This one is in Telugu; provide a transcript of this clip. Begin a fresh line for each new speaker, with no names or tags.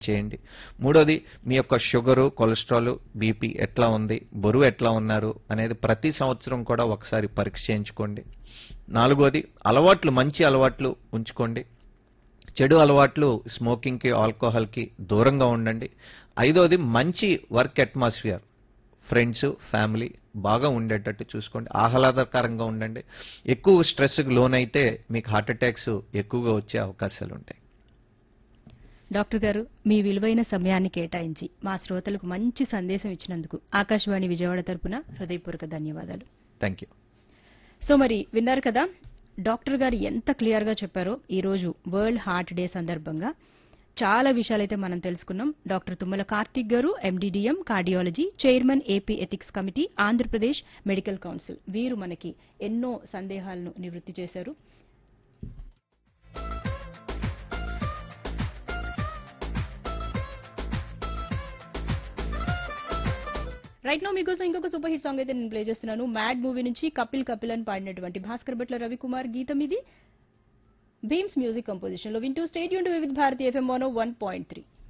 చేయండి మూడోది మీ యొక్క షుగరు కొలెస్ట్రాల్ బీపీ ఎట్లా ఉంది బరువు ఎట్లా ఉన్నారు అనేది ప్రతి సంవత్సరం కూడా ఒకసారి పరీక్ష చేయించుకోండి నాలుగోది అలవాట్లు మంచి అలవాట్లు ఉంచుకోండి చెడు అలవాట్లు స్మోకింగ్కి ఆల్కహాల్కి దూరంగా ఉండండి ఐదోది మంచి వర్క్ అట్మాస్ఫియర్ ఫ్రెండ్స్ ఫ్యామిలీ బాగా ఉండేటట్టు చూసుకోండి ఆహ్లాదకరంగా ఉండండి ఎక్కువ స్ట్రెస్కి లోనైతే మీకు హార్ట్ అటాక్స్ ఎక్కువగా వచ్చే అవకాశాలు ఉంటాయి
డాక్టర్ గారు మీ విలువైన సమయాన్ని కేటాయించి మా శ్రోతలకు మంచి సందేశం ఇచ్చినందుకు ఆకాశవాణి విజయవాడ తరపున హృదయపూర్వక ధన్యవాదాలు
థ్యాంక్ యూ
సో మరి విన్నారు కదా డాక్టర్ గారు ఎంత క్లియర్ గా చెప్పారో ఈ రోజు వరల్డ్ హార్ట్ డే సందర్భంగా చాలా విషయాలైతే మనం తెలుసుకున్నాం doctor Tummala Karthik garu MD DM cardiology chairman AP ethics committee Andhra Pradesh medical council వీరు మనకి ఎన్నో సందేహాలను నివృత్తి చేశారు రైట్ నో మీకోసం ఇంకొక సూపర్ హిట్ సాంగ్ అయితే నేను ప్లే చేస్తున్నాను మ్యాడ్ మూవీ నుంచి కపిల్ కపిల్ అని పాడినటువంటి భాస్కర్ భట్ల రవికుమార్ గీతం ఇది భీమ్స్ మ్యూజిక్ కంపోజిషన్ లో వింటూ stadium to Vividh Bharati FM one point three